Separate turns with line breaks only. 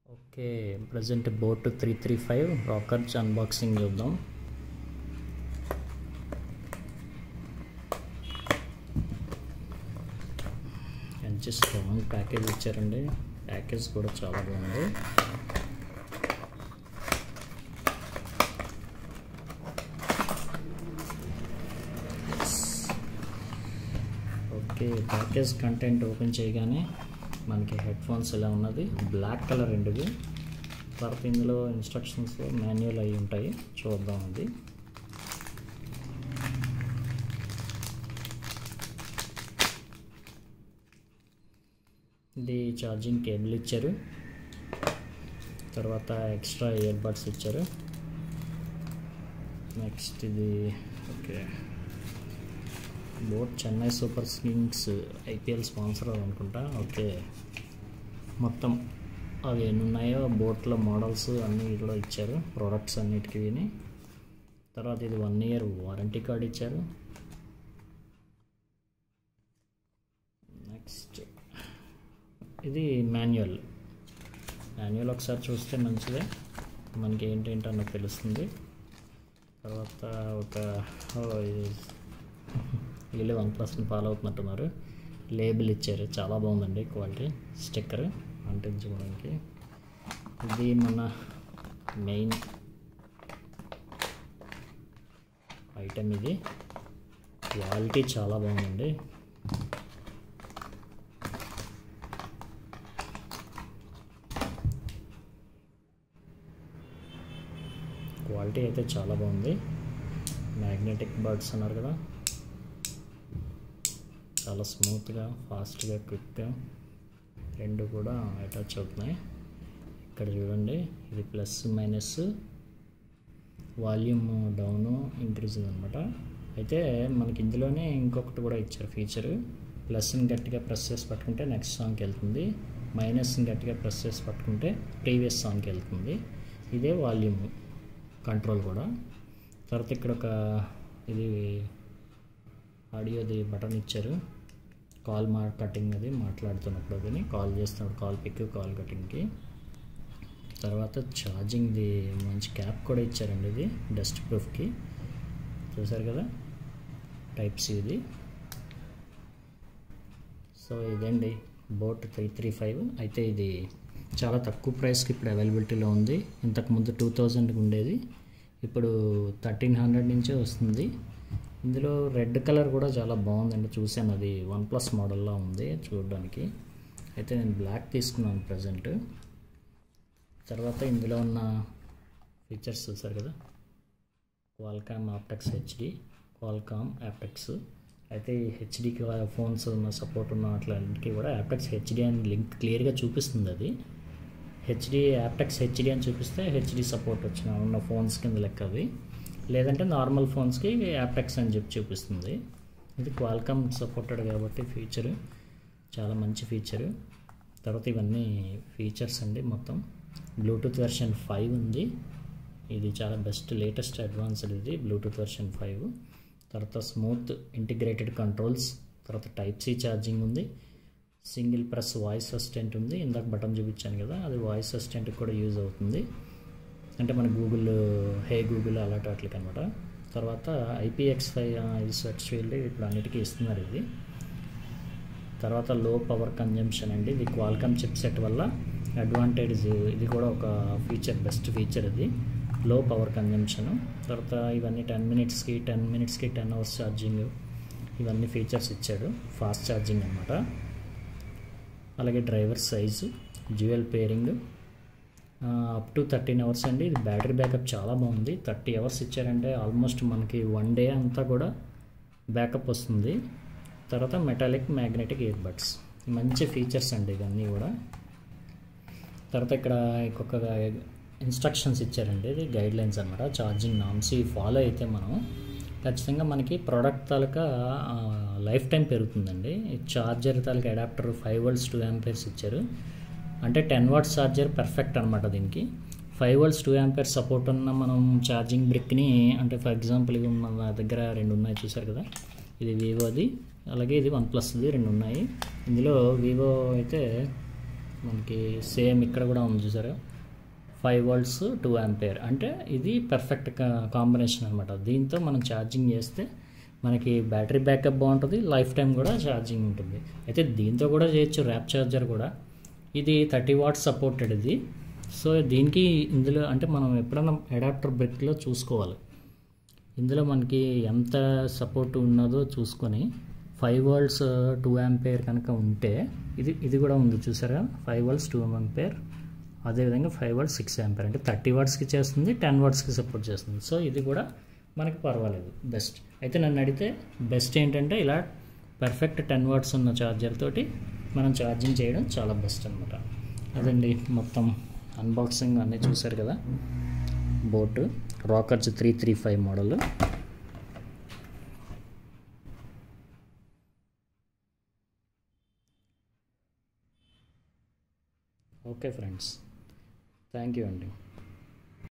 okay present boAt three three five Rockerz unboxing చూద్దాం మంచి strong package ఇచ్చారండి package కూడా చాలా బాగుంది ఓకే ప్యాకేజ్ కంటెంట్ ఓపెన్ చేయగానే మనకి హెడ్ ఫోన్స్ ఇలా ఉన్నది బ్లాక్ కలర్ రెండువి తర్వాత ఇందులో ఇన్స్ట్రక్షన్స్ మాన్యువల్ అయి ఉంటాయి చూద్దాం అది ఇది ఛార్జింగ్ కేబుల్ ఇచ్చారు తర్వాత ఎక్స్ట్రా ఇయర్ బడ్స్ ఇచ్చారు నెక్స్ట్ ఇది okay boAt Chennai Super Kings IPL sponsor అనుకుంటా ఓకే మొత్తం అవి ఎన్ని ఉన్నాయో బోట్లో మోడల్స్ అన్నీ కూడా ఇచ్చారు ప్రోడక్ట్స్ అన్నిటికీ విని తర్వాత ఇది వన్ ఇయర్ వారంటీ కార్డ్ ఇచ్చారు నెక్స్ట్ ఇది మాన్యువల్ మాన్యువల్ ఒకసారి చూస్తే మంచిదే మనకి ఏంటేంటి అన్నది తెలుస్తుంది తర్వాత ఒక వీళ్ళు వన్ ప్లస్ని ఫాలో అవుతున్నట్టున్నారు లేబుల్ ఇచ్చారు చాలా బాగుందండి క్వాలిటీ స్టిక్కర్ అంటించుకోవడానికి ఇది మన మెయిన్ ఐటమ్ ఇది క్వాలిటీ చాలా బాగుందండి క్వాలిటీ అయితే చాలా బాగుంది మ్యాగ్నెటిక్ బర్డ్స్ అన్నారు కదా చాలా స్మూత్గా ఫాస్ట్గా క్విక్గా రెండు కూడా అటాచ్ అవుతున్నాయి ఇక్కడ చూడండి ఇది plus minus volume down increase అనమాట అయితే మనకి ఇందులోనే ఇంకొకటి కూడా ఇచ్చారు ఫీచరు ప్లస్ని గట్టిగా ప్రెస్ చేసి పట్టుకుంటే నెక్స్ట్ సాంగ్కి వెళ్తుంది మైనస్ని గట్టిగా ప్రెస్ చేసి పట్టుకుంటే ప్రీవియస్ సాంగ్కి వెళ్తుంది ఇదే వాల్యూమ్ కంట్రోల్ కూడా తర్వాత ఇక్కడ ఒక ఇది ఆడియోది బటన్ ఇచ్చారు కాల్ మా కటింగ్ అది మాట్లాడుతున్నప్పుడు అది కాల్ చేస్తున్నప్పుడు కాల్ పిక్ కాల్ కటింగ్కి తర్వాత ఛార్జింగ్ది మంచి క్యాప్ కూడా ఇచ్చారండి ఇది డస్ట్ ప్రూఫ్కి చూసారు కదా టైప్ సి ఇది సో ఇదండి బోట్ త్రీ త్రీ ఫైవ్ అయితే ఇది చాలా తక్కువ ప్రైస్కి ఇప్పుడు అవైలబిలిటీలో ఉంది ఇంతకుముందు టూ థౌజండ్కి ఉండేది ఇప్పుడు థర్టీన్ హండ్రెడ్ నుంచే వస్తుంది ఇందులో రెడ్ కలర్ కూడా చాలా బాగుందండి చూశాను అది వన్ ప్లస్ మోడల్లో ఉంది చూడడానికి అయితే నేను బ్లాక్ తీసుకున్నాను ప్రజెంట్ తర్వాత ఇందులో ఉన్న ఫీచర్స్ చూసారు కదా Qualcomm aptX HD Qualcomm aptX అయితే ఈ హెచ్డి ఫోన్స్ ఉన్న సపోర్ట్ ఉన్న వాటికి కూడా యాప్టెక్స్ హెచ్డి అని లింక్ క్లియర్గా చూపిస్తుంది అది హెచ్డి యాప్టెక్స్ హెచ్డి అని చూపిస్తే హెచ్డి సపోర్ట్ వచ్చిన ఉన్న ఫోన్స్ కింద లెక్క అవి లేదంటే నార్మల్ ఫోన్స్కి యాప్టెక్స్ అని చెప్పి చూపిస్తుంది ఇది క్వాల్కమ్ సపోర్టెడ్ కాబట్టి ఫీచరు చాలా మంచి ఫీచరు తర్వాత ఇవన్నీ ఫీచర్స్ అండి మొత్తం బ్లూటూత్ వెర్షన్ ఫైవ్ ఉంది ఇది చాలా బెస్ట్ లేటెస్ట్ అడ్వాన్స్డ్ ఇది బ్లూటూత్ వెర్షన్ ఫైవ్ తర్వాత స్మూత్ ఇంటిగ్రేటెడ్ కంట్రోల్స్ తర్వాత టైప్ సి ఛార్జింగ్ ఉంది సింగిల్ ప్రెస్ వాయిస్ అసిస్టెంట్ ఉంది ఇందాక బటన్ చూపించాను కదా అది వాయిస్ అసిస్టెంట్కి కూడా యూజ్ అవుతుంది అంటే మన గూగుల్ హే గూగుల్ అలాంటి వాటికి అనమాట తర్వాత ఐపీఎక్స్ ఫైవ్ సెట్ ఫీల్డ్ ఇప్పుడు అన్నిటికీ ఇస్తున్నారు ఇది తర్వాత లో పవర్ కన్జంప్షన్ అండి ఇది క్వాల్కమ్ చిప్ సెట్ వల్ల అడ్వాంటేజ్ ఇది కూడా ఒక ఫీచర్ బెస్ట్ ఫీచర్ ఇది లో పవర్ కన్జంప్షన్ తర్వాత ఇవన్నీ టెన్ మినిట్స్కి టెన్ మినిట్స్కి టెన్ అవర్స్ ఛార్జింగ్ ఇవన్నీ ఫీచర్స్ ఇచ్చాడు ఫాస్ట్ ఛార్జింగ్ అనమాట అలాగే driver size dual pairing up to thirteen hours అండి ఇది బ్యాటరీ బ్యాకప్ చాలా బాగుంది థర్టీ అవర్స్ ఇచ్చారంటే ఆల్మోస్ట్ మనకి వన్ డే అంతా కూడా బ్యాకప్ వస్తుంది తర్వాత మెటాలిక్ మ్యాగ్నెటిక్ ఇయర్ బడ్స్ మంచి ఫీచర్స్ అండి ఇవన్నీ కూడా తర్వాత ఇక్కడ ఇంకొక ఇన్స్ట్రక్షన్స్ ఇచ్చారండి ఇది గైడ్ లైన్స్ అనమాట ఛార్జింగ్ నామ్స్ ఇవి ఫాలో అయితే మనం ఖచ్చితంగా మనకి ప్రోడక్ట్ తాలూకా లైఫ్ టైం పెరుగుతుందండి ఛార్జర్ తాలూకా adapter five volts two amperes ఇచ్చారు అంటే టెన్ వాట్స్ ఛార్జర్ పర్ఫెక్ట్ అనమాట దీనికి five volts two ampere support ఉన్న మనం ఛార్జింగ్ బ్రిక్ని అంటే ఫర్ ఎగ్జాంపుల్ ఇవి మన దగ్గర రెండు ఉన్నాయి చూసారు కదా ఇది వివోది అలాగే ఇది వన్ ప్లస్ది రెండు ఉన్నాయి ఇందులో వివో అయితే మనకి సేమ్ ఇక్కడ కూడా ఉంది చూసారా ఫైవ్ వోల్ట్స్ టూ యాంపేర్ అంటే ఇది పర్ఫెక్ట్ కాంబినేషన్ అనమాట దీంతో మనం ఛార్జింగ్ చేస్తే మనకి బ్యాటరీ బ్యాకప్ బాగుంటుంది లైఫ్ టైం కూడా ఛార్జింగ్ ఉంటుంది అయితే దీంతో కూడా చేయొచ్చు ర్యాప్ ఛార్జర్ కూడా ఇది థర్టీ వాట్స్ సపోర్టెడ్ ఇది సో దీనికి ఇందులో అంటే మనం ఎప్పుడైనా అడాప్టర్ బ్రిక్లో చూసుకోవాలి ఇందులో మనకి ఎంత సపోర్ట్ ఉన్నదో చూసుకొని ఫైవ్ వోల్ట్స్ టూ యాంపేర్ కనుక ఉంటే ఇది ఇది కూడా ఉంది చూసారా ఫైవ్ వోల్ట్స్ టూ యాంపేర్ అదేవిధంగా ఫైవ్ వాట్స్ సిక్స్ యాంపేర్ అంటే థర్టీ వాట్స్కి చేస్తుంది టెన్ వాట్స్కి సపోర్ట్ చేస్తుంది సో ఇది కూడా మనకి పర్వాలేదు బెస్ట్ అయితే నన్ను అడిగితే బెస్ట్ ఏంటంటే ఇలా పర్ఫెక్ట్ టెన్ వాట్స్ ఉన్న ఛార్జర్ తోటి మనం ఛార్జింగ్ చేయడం చాలా బెస్ట్ అనమాట అదండి మొత్తం అన్బాక్సింగ్ అన్నీ చూసారు కదా boAt Rockerz three three five model okay friends thank you అండి